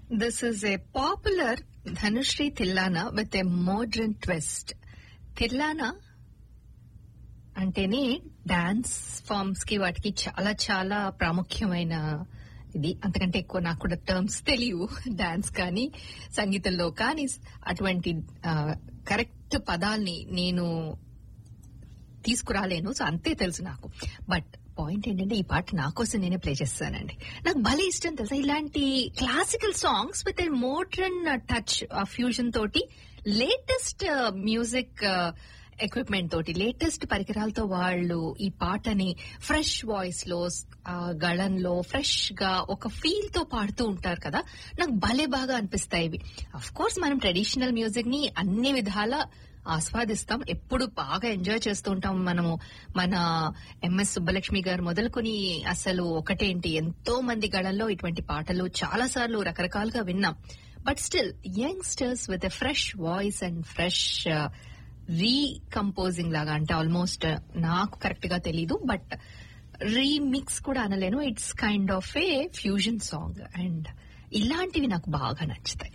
This is a popular Dhanushri Tillana with a modern twist. Tillana అంటేనే dance forms కి వాటికి చాలా చాలా ప్రాముఖ్యమైన ఇది అంతకంటే ఎక్కువ నాకు కూడా టర్మ్స్ తెలియవు డాన్స్ కానీ సంగీతంలో కానీ అటువంటి కరెక్ట్ పదాల్ని నేను తీసుకురాలేను సో అంతే తెలుసు నాకు బట్ పాయింట్ ఏంటంటే ఈ పాట నా కోసం నేనే ప్లే చేస్తానండి నాకు భలే ఇష్టం తెలుసా ఇలాంటి classical songs with modern touch fusion తోటి లేటెస్ట్ మ్యూజిక్ ఎక్విప్మెంట్ తోటి లేటెస్ట్ పరికరాలతో వాళ్ళు ఈ పాటని ఫ్రెష్ వాయిస్ లో ఆ, గళంలో ఫ్రెష్ గా ఒక ఫీల్ తో పాడుతూ ఉంటారు కదా నాకు భలే బాగా అనిపిస్తాయి ఇవి అఫ్ కోర్స్ మనం ట్రెడిషనల్ మ్యూజిక్ ని అన్ని విధాల ఆస్వాదిస్తాం ఎప్పుడు బాగా ఎంజాయ్ చేస్తూ ఉంటాం మనము మన ఎంఎస్ సుబ్బలక్ష్మి గారు మొదలుకొని అసలు ఒకటేంటి ఎంతో మంది గళంలో ఇటువంటి పాటలు చాలా సార్లు రకరకాలుగా విన్నాం but still youngsters with a fresh voice and fresh recomposing లాగా అంటే ఆల్మోస్ట్ నాకు కరెక్ట్ గా తెలీదు బట్ రీమిక్స్ కూడా అనలేను it's kind of a fusion song and ఇలాంటివి నాకు బాగా నచ్చుతాయి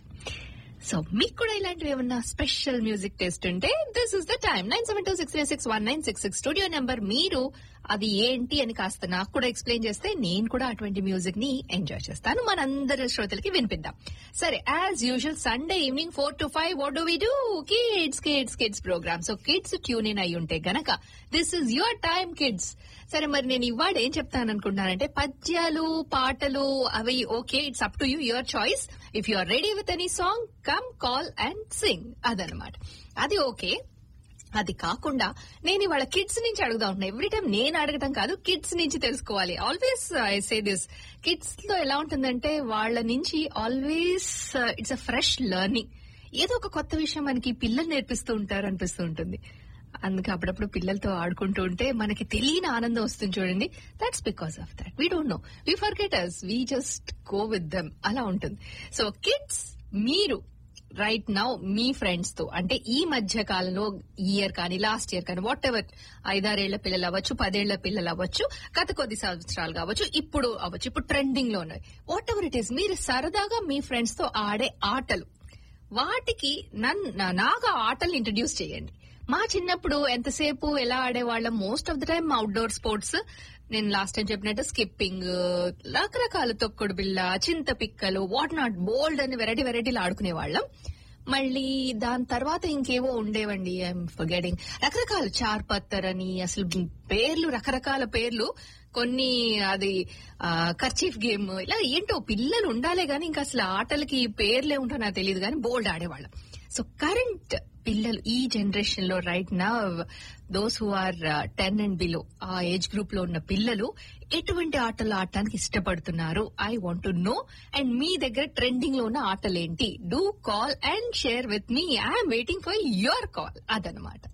సో మీకు కూడా ఇలాంటివి ఏమన్నా స్పెషల్ మ్యూజిక్ టేస్ట్ ఉంటే this is the time nine seven two six six one nine six six studio number మీరు అది ఏంటి అని కాస్త నాకు కూడా ఎక్స్ప్లెయిన్ చేస్తే నేను కూడా అటువంటి మ్యూజిక్ ని ఎంజాయ్ చేస్తాను మనందరి శ్రోతలకి వినిపిద్దాం సరే as usual Sunday evening four to five what do we do kids kids kids programme so kids tune in అయి ఉంటే గనక this is your time kids సరే మరి నేను ఇవాళ ఏం చెప్తాను అనుకుంటున్నానంటే పద్యాలు పాటలు అవి okay it's up to you your choice if you are ready with any song come call and sing అదనమాట అది ఓకే అది కాకుండా నేను ఇవాళ కిడ్స్ నుంచి అడుగుదా ఉంటున్నా ఎవ్రీ టైం నేను అడగటం కాదు కిడ్స్ నుంచి తెలుసుకోవాలి always I say this kids లో ఎలా ఉంటుందంటే వాళ్ళ నుంచి always it's a fresh learning ఏదో ఒక కొత్త విషయం మనకి పిల్లలు నేర్పిస్తూ ఉంటారు అనిపిస్తూ ఉంటుంది అందుకే అప్పుడప్పుడు పిల్లలతో ఆడుకుంటూ ఉంటే మనకి తెలియని ఆనందం వస్తుంది చూడండి that's because of that we don't know we forget us we just go with them అలా ఉంటుంది సో కిడ్స్ మీరు రైట్ నౌ మీ ఫ్రెండ్స్ తో అంటే ఈ మధ్య కాలంలో ఇయర్ కానీ లాస్ట్ ఇయర్ కానీ వాట్ ఎవర్ ఐదారేళ్ల పిల్లలు అవ్వచ్చు పదేళ్ల పిల్లలు అవ్వచ్చు గత కొద్ది సంవత్సరాలు కావచ్చు ఇప్పుడు అవ్వచ్చు ఇప్పుడు ట్రెండింగ్ లో ఉన్నాయి వాట్ ఎవర్ ఇట్ ఈస్ మీరు సరదాగా మీ ఫ్రెండ్స్ తో ఆడే ఆటలు వాటికి నన్ను నాకు ఆ ఆటలు ఇంట్రడ్యూస్ చేయండి మా చిన్నప్పుడు ఎంతసేపు ఎలా ఆడేవాళ్ళం most of the time outdoor sports నేను లాస్ట్ టైం చెప్పినట్టు స్కిప్పింగ్ రకరకాల తొక్కుడు బిళ్ళ చింత పిక్కలు వాట్ నాట్ బోల్డ్ అని వెరైటీ వెరైటీలు ఆడుకునేవాళ్ళం మళ్ళీ దాని తర్వాత ఇంకేవో ఉండేవండి ఐఎమ్ ఫర్గెటింగ్ రకరకాల చార్ పత్తర్ అని అసలు పేర్లు రకరకాల పేర్లు కొన్ని అది కర్చీఫ్ గేమ్ ఇలా ఏంటో పిల్లలు ఉండాలే గానీ ఇంకా అసలు ఆటలకి పేర్లే ఉంటా నాకు తెలియదు కానీ బోల్డ్ ఆడేవాళ్ళం సో కరెంట్ పిల్లలు ఈ జనరేషన్ లో రైట్ నా those who are ten and below ఆ ఏజ్ గ్రూప్ లో ఉన్న పిల్లలు ఎటువంటి ఆటలు ఆడటానికి ఇష్టపడుతున్నారు I want to know and మీ దగ్గర ట్రెండింగ్ లో ఉన్న ఆటలేంటి do call and share with మీ I'm waiting for your call అదనమాట